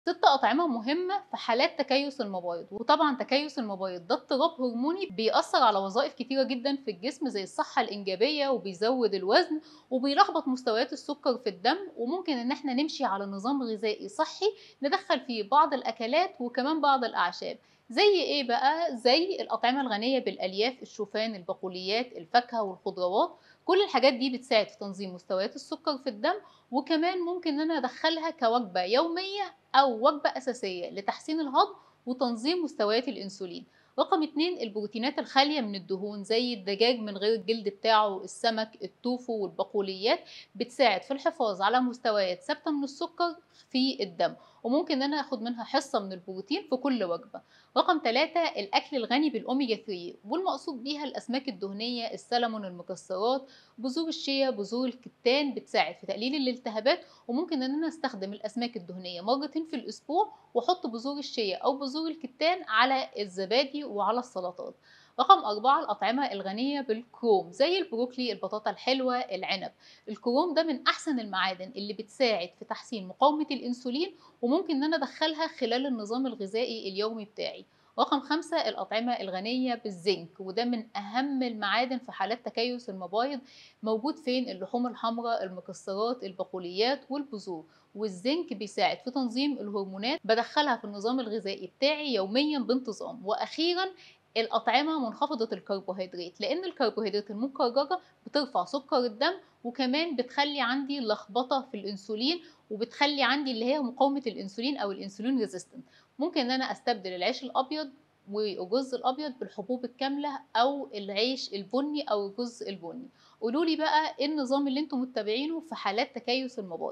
ست أطعمة مهمة في حالات تكيس المبايض وطبعا تكيس المبايض ده اضطراب هرموني بيأثر على وظائف كتيرة جدا في الجسم زي الصحة الإنجابية وبيزود الوزن وبيلخبط مستويات السكر في الدم وممكن إن احنا نمشي على نظام غذائي صحي ندخل فيه بعض الأكلات وكمان بعض الأعشاب زي إيه بقى؟ زي الأطعمة الغنية بالألياف الشوفان البقوليات الفاكهة والخضروات كل الحاجات دي بتساعد في تنظيم مستويات السكر في الدم وكمان ممكن ان انا ادخلها كوجبه يوميه او وجبه اساسيه لتحسين الهضم وتنظيم مستويات الانسولين رقم اتنين البروتينات الخالية من الدهون زي الدجاج من غير الجلد بتاعه السمك التوفو والبقوليات بتساعد في الحفاظ على مستويات ثابتة من السكر في الدم وممكن ان انا اخد منها حصة من البروتين في كل وجبة رقم ثلاثة الاكل الغني بالاوميجا 3 والمقصود بيها الاسماك الدهنية السلمون المكسرات بذور الشيا بذور الكتان بتساعد في تقليل الالتهابات وممكن ان انا استخدم الاسماك الدهنية مرتين في الاسبوع واحط بذور الشيا او بذور الكتان على الزبادي وعلى السلطات رقم أربعة الأطعمة الغنية بالكروم زي البروكلي البطاطا الحلوة العنب الكروم ده من أحسن المعادن اللي بتساعد في تحسين مقاومة الأنسولين وممكن إن أنا أدخلها خلال النظام الغذائي اليومي بتاعي رقم خمسة الأطعمة الغنية بالزنك وده من أهم المعادن في حالات تكيس المبايض موجود فين اللحوم الحمراء المكسرات البقوليات والبذور والزنك بيساعد في تنظيم الهرمونات بدخلها في النظام الغذائي بتاعي يوميا بانتظام وأخيرا الأطعمة منخفضة الكربوهيدرات لأن الكربوهيدرات المكررة بترفع سكر الدم وكمان بتخلي عندي لخبطة في الأنسولين وبتخلي عندي اللي هي مقاومة الأنسولين أو الأنسولين ريزيستنت ممكن إن أنا أستبدل العيش الأبيض والرز الأبيض بالحبوب الكاملة أو العيش البني أو الرز البني قولولي بقى إيه النظام اللي انتم متبعينه في حالات تكيس المبايض